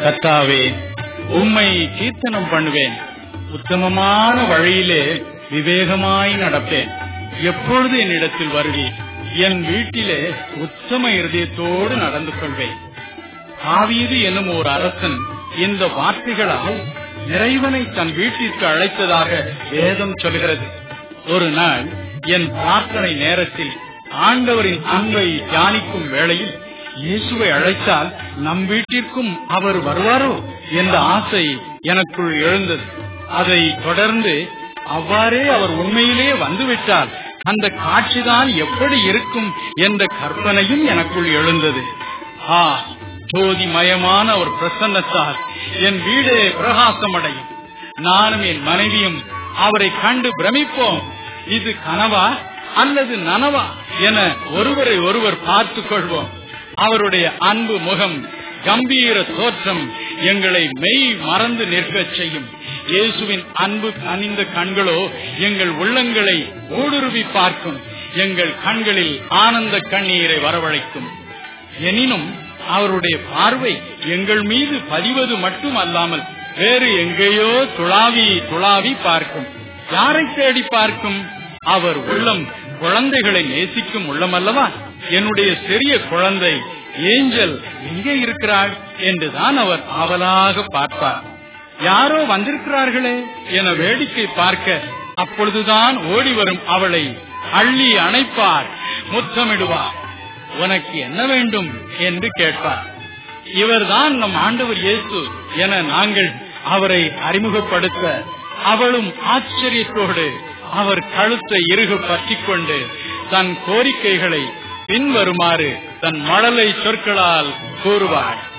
கத்தாவே உம்மை கீர்த்தனம் பண்ணுவேன் உத்தமமான வழியிலே விவேகமாய் நடப்பேன் எப்பொழுது என்னிடத்தில் வருவீர் என் வீட்டிலே உத்தம இருதயத்தோடு நடந்து கொள்வேன் ஆவீது என்னும் ஒரு அரசன் இந்த வார்த்தைகளால் இறைவனை தன் வீட்டிற்கு அழைத்ததாக வேதம் சொல்கிறது ஒரு நாள் என் பிரார்த்தனை நேரத்தில் ஆண்டவரின் அன்பை தியானிக்கும் வேளையில் இயேசுவை அழைத்தால் நம் வீட்டிற்கும் அவர் வருவாரோ என்ற ஆசை எனக்குள் எழுந்தது அதை தொடர்ந்து அவ்வாறே அவர் உண்மையிலே வந்துவிட்டால் அந்த காட்சிதான் எப்படி இருக்கும் என்ற கற்பனையும் எனக்குள் எழுந்தது ஆ ஜோதிமயமான ஒரு பிரசன்னத்தால் என் வீடே பிரகாசமடையும் நானும் என் மனைவியும் அவரை கண்டு பிரமிப்போம் இது கனவா அல்லது நனவா என ஒருவரை ஒருவர் பார்த்துக் கொள்வோம் அவருடைய அன்பு முகம் கம்பீர தோற்றம் எங்களை மெய் மறந்து நிற்கச் செய்யும் இயேசுவின் அன்பு கனிந்த கண்களோ எங்கள் உள்ளங்களை ஊடுருவி பார்க்கும் எங்கள் கண்களில் ஆனந்த கண்ணீரை வரவழைக்கும் எனினும் அவருடைய பார்வை எங்கள் மீது பதிவது மட்டும் அல்லாமல் வேறு எங்கேயோ துளாவி துளாவி பார்க்கும் யாரை தேடி பார்க்கும் அவர் உள்ளம் குழந்தைகளை நேசிக்கும் உள்ளம் அல்லவா என்னுடைய சிறிய குழந்தை ஏஞ்சல் எங்கே இருக்கிறாள் என்றுதான் அவர் ஆவலாக பார்ப்பார் யாரோ வந்திருக்கிறார்களே என வேடிக்கை பார்க்க அப்பொழுதுதான் ஓடி வரும் அவளை அள்ளி அணைப்பார் முத்தமிடுவார் உனக்கு என்ன வேண்டும் என்று கேட்பார் இவர்தான் நம் ஆண்டவர் இயேசு என நாங்கள் அவரை அறிமுகப்படுத்த அவளும் ஆச்சரியத்தோடு அவர் கழுத்தை இறுக பற்றிக் கொண்டு தன் கோரிக்கைகளை பின்வருமாறு தன் மழலை சொற்களால் கூறுவாள்